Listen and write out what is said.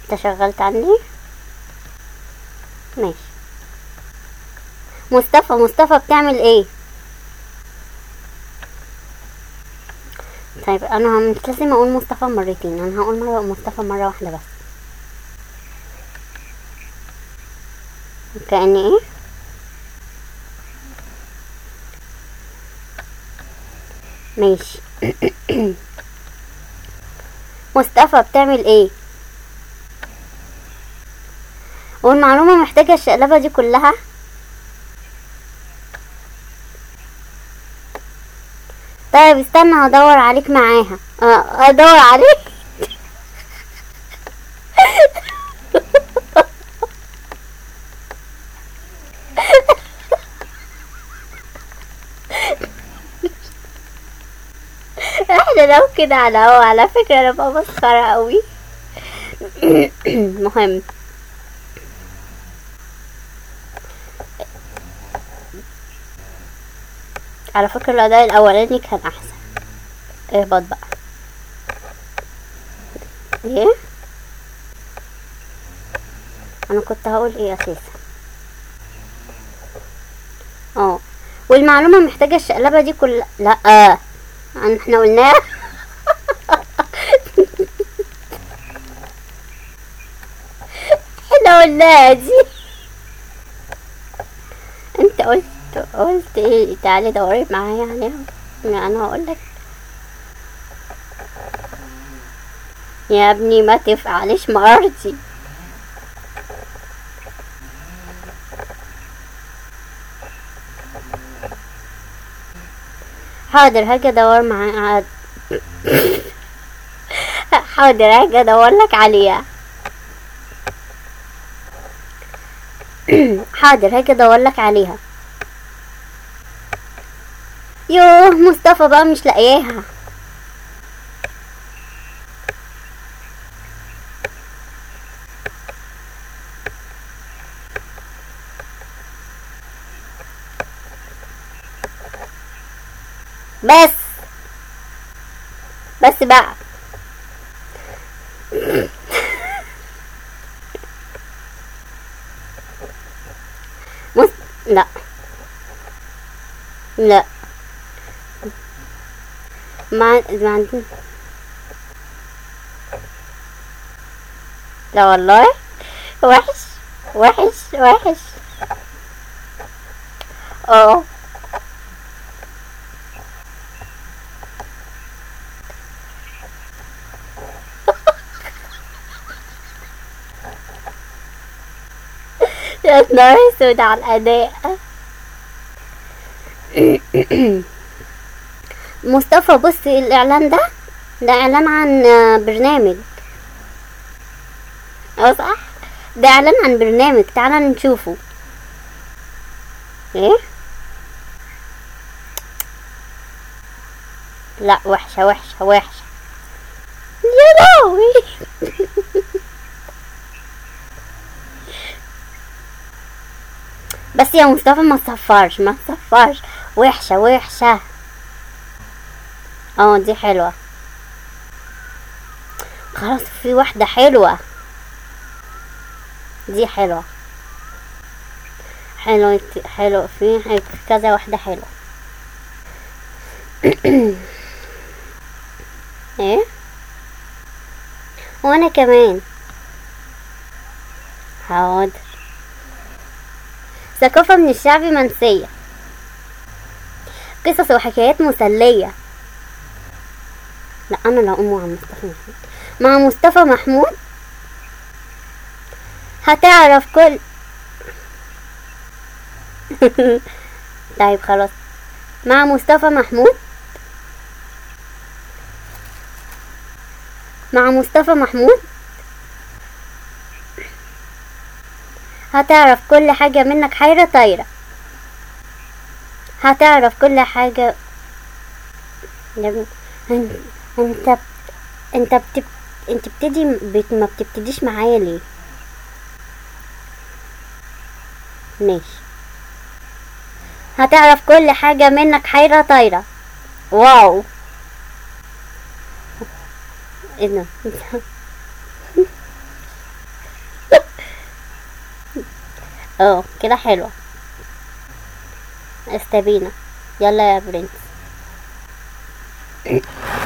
انت شغلت عندي ماشي مصطفى مصطفى بتعمل ايه طيب انا مش لازم اقول مصطفى مرتين انا هقول مرة مصطفى مرة واحدة بس كأني ايه ماشي مصطفى بتعمل ايه والمعلومة محتاجة الشقلبة دي كلها طيب استنى هدور عليك معاها أه، ادور عليك احنا لو كده على هو على فكرة انا بقى مسخرة قوي مهم على فكرة الأداء الأولاني كان أحسن اهبط بقى ايه أنا كنت هقول ايه أساسا اه والمعلومة محتاجة الشقلبة دي كل لا آه. احنا قلناها احنا قلناها دي انت قلت قلت ايه تعالي دوري معايا عليها يعني انا هقول لك يا ابني ما تفعلش مرضي حاضر هاجي ادور معاه حاضر هاجي ادور لك عليها حاضر هاجي ادور لك عليها يوه مصطفى بقى مش لاقياها بس بس بقى مس... لا لا ما ما عندي لا والله وحش وحش وحش اه يا نهار اسود على الاداء مصطفى بص الاعلان ده ده اعلان عن برنامج اه صح ده اعلان عن برنامج تعالى نشوفه ايه لا وحشة وحشة وحشة يا لهوي بس يا مصطفى ما تصفرش ما تصفرش وحشة وحشة اه دي حلوة خلاص في واحدة حلوة دي حلوة حلو حلو في كذا واحدة حلوة ايه وانا كمان حاضر ثقافة من الشعب منسية قصص وحكايات مسلية لا انا لا ام مع مصطفى محمود مع مصطفى محمود هتعرف كل طيب خلاص مع مصطفى محمود مع مصطفى محمود هتعرف كل حاجة منك حيرة طايرة هتعرف كل حاجة انت انت انت بتب... انت بتدي بت... ما بتبتديش معايا ليه ماشي هتعرف كل حاجة منك حيرة طايرة واو ايه ده اه كده حلوة استبينا يلا يا برنس